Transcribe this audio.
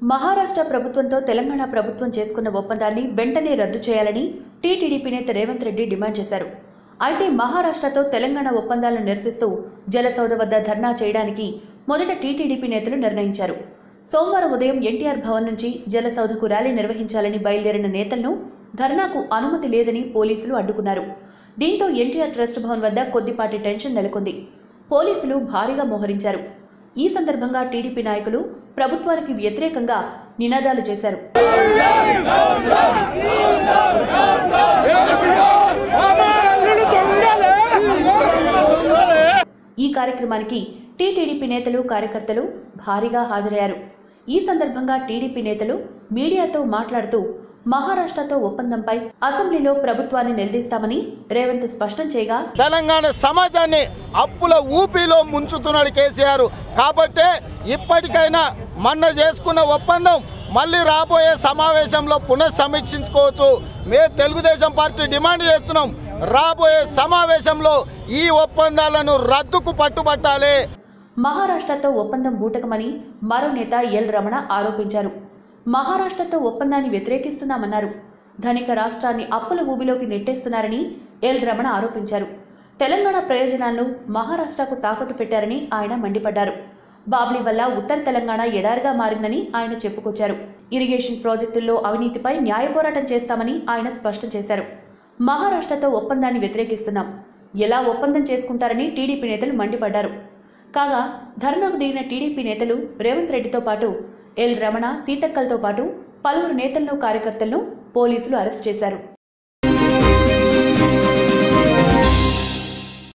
మహారాష్ట్ర ప్రభుత్వంతో తెలంగాణ ప్రభుత్వం చేసుకున్న ఒప్పందాన్ని వెంటనే రద్దు చేయాలని టీటీడీపీ నేత రేవంత్ రెడ్డి డిమాండ్ చేశారు అయితే మహారాష్ట్రతో తెలంగాణ ఒప్పందాలను నిరసిస్తూ జలసౌధ వద్ద ధర్నా చేయడానికి మొదట టీటీడీపీ నేతలు నిర్ణయించారు సోమవారం ఉదయం ఎన్టీఆర్ భవన్ నుంచి జలసౌధకు ర్యాలీ నిర్వహించాలని బయలుదేరిన నేతలను ధర్నాకు అనుమతి లేదని పోలీసులు అడ్డుకున్నారు దీంతో ఎన్టీఆర్ ట్రస్ట్ భవన్ వద్ద కొద్దిపాటి టెన్షన్ నెలకొంది పోలీసులు భారీగా మోహరించారు ఈ సందర్భంగా టీడీపీ నాయకులు ప్రభుత్వానికి వ్యతిరేకంగా నినాదాలు చేశారు ఈ కార్యక్రమానికి టీటీడీపీ నేతలు కార్యకర్తలు భారీగా హాజరయ్యారు ఈ సందర్భంగా టీడీపీ నేతలు మీడియాతో మాట్లాడుతూ మహారాష్ట్రతో ఒప్పందంపై అసెంబ్లీలో ప్రభుత్వాన్ని నిలదీస్తామని రేవంత్ స్పష్టం చేయగా తెలంగాణ సమాజాన్ని అప్పుల ఊపిలో ముంచుతున్నాడు కేసీఆర్ కాబట్టే ఇప్పటికైనా మొన్న చేసుకున్న ఒప్పందం మళ్ళీ రాబోయే సమావేశంలో పునఃసమీక్షించుకోవచ్చు మేము తెలుగుదేశం పార్టీ డిమాండ్ చేస్తున్నాం రాబోయే సమావేశంలో ఈ ఒప్పందాలను రద్దుకు పట్టుబట్టాలి మహారాష్ట్రతో ఒప్పందం బూటకమని మరో నేత ఎల్ రమణ ఆరోపించారు మహారాష్ట్రతో ఒప్పందాన్ని వ్యతిరేకిస్తున్నామన్నారు ధనిక రాష్ట్రాన్ని అప్పుల ఊబిలోకి నెట్టేస్తున్నారని ఎల్ రమణ ఆరోపించారు తెలంగాణ ప్రయోజనాలను మహారాష్ట్రకు తాకట్టు పెట్టారని ఆయన మండిపడ్డారు బాబ్లీ వల్ల ఉత్తర తెలంగాణ ఎడారిగా మారిందని ఆయన చెప్పుకొచ్చారు ఇరిగేషన్ ప్రాజెక్టుల్లో అవినీతిపై న్యాయ పోరాటం చేస్తామని ఆయన స్పష్టం చేశారు మహారాష్ట్రతో ఒప్పందాన్ని వ్యతిరేకిస్తున్నాం ఎలా ఒప్పందం చేసుకుంటారని టీడీపీ నేతలు మండిపడ్డారు కాగా ధర్నాకు దిగిన టీడీపీ నేతలు రేవంత్ రెడ్డితో పాటు ఎల్ రమణ సీతక్కలతో పాటు పలువురు నేతలను కార్యకర్తలను పోలీసులు అరెస్ట్ చేశారు